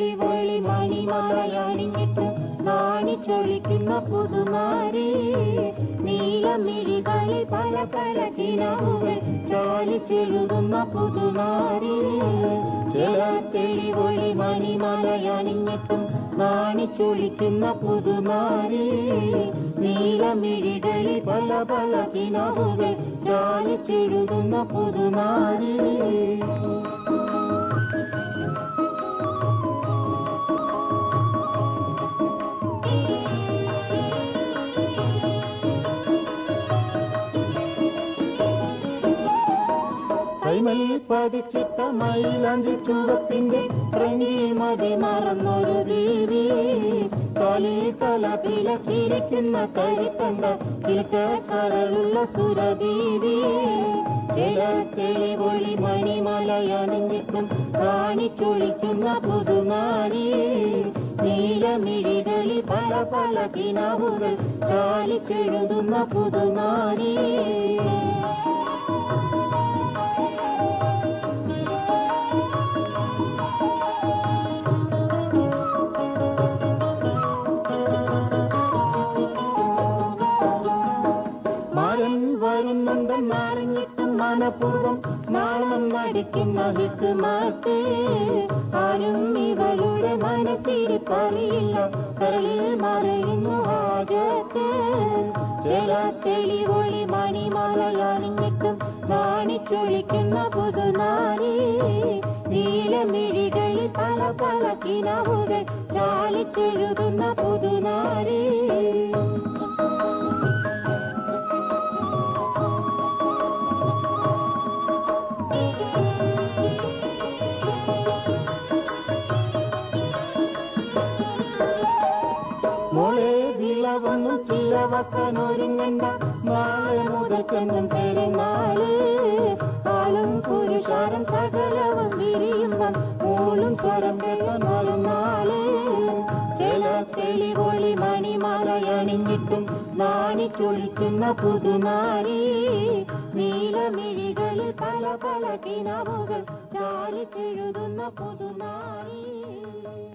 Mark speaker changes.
Speaker 1: തെളിവൊളി മണിമലയണിഞ്ഞിട്ട് നാണിച്ചൊളിക്കുന്ന പുതുമാരി നീലമിഴികളിൽ പല പല ചിനവുകൾ ചാലിച്ചെഴുതുന്ന പുതുമാരി ചില തെളിവൊളി മണിമലയണിഞ്ഞിട്ടും നാണിച്ചൊളിക്കുന്ന പുതുമാരി നീലമിഴികളിൽ പല പല ചിനവുകൾ ചാലിച്ചെഴുതുന്ന പുതുമാരി കൈമൽ പതിച്ചിട്ട മൈലാഞ്ചി ചുവപ്പിന്റെ പ്രങ്ങി മതി മറന്നൊരു ദീവി കാലി തല പിലച്ചിരിക്കുന്ന കരുത്തണ്ട കരളുള്ള സുരദീവി ചില തെളിവൊളി മണിമലയണിഞ്ഞിട്ടും കാണിച്ചൊളിക്കുന്ന പുതുമാരി നീലമിഴികളിൽ പല പല കിനാവുകൾ ചാലിച്ചെഴുതുന്ന പുതുമാരി മാരൻ വരുന്നുണ്ടെന്നറിഞ്ഞിട്ടും മനപൂർവം നാളം നടിക്കുന്ന ഹിക്ക് മാറ്റി ആരും ഇവളുടെ മനസ്സിൽ പറയില്ല കരളിൽ മറയുന്നു ആജത്ത് ചില തെളിവൊളി മണിമലയണിഞ്ഞിട്ടും നാണിച്ചൊളിക്കുന്ന പുതുനാരി നീലമിഴികളിൽ പല പല കിനവുകൾ ചാലിച്ചെഴുതുന്ന പുതുനാരി മോളെ വിളവൊന്നും ചിലവക്കനൊരുങ്ങണ്ട നാളെ മുതൽക്കെന്നും പെരുന്നാള് ആളും പുരുഷാരം സകലവും വിരിയുന്ന മൂളും സ്വരം വെള്ളനാളും നാള് ചില തെളിവൊളി മണിമലയണിഞ്ഞിട്ടും നാണിച്ചൊളിക്കുന്ന പുതുനാരി നീലമിഴികളിൽ പല പല കിനവുകൾ ചാലിച്ചെഴുതുന്ന പുതുനാരി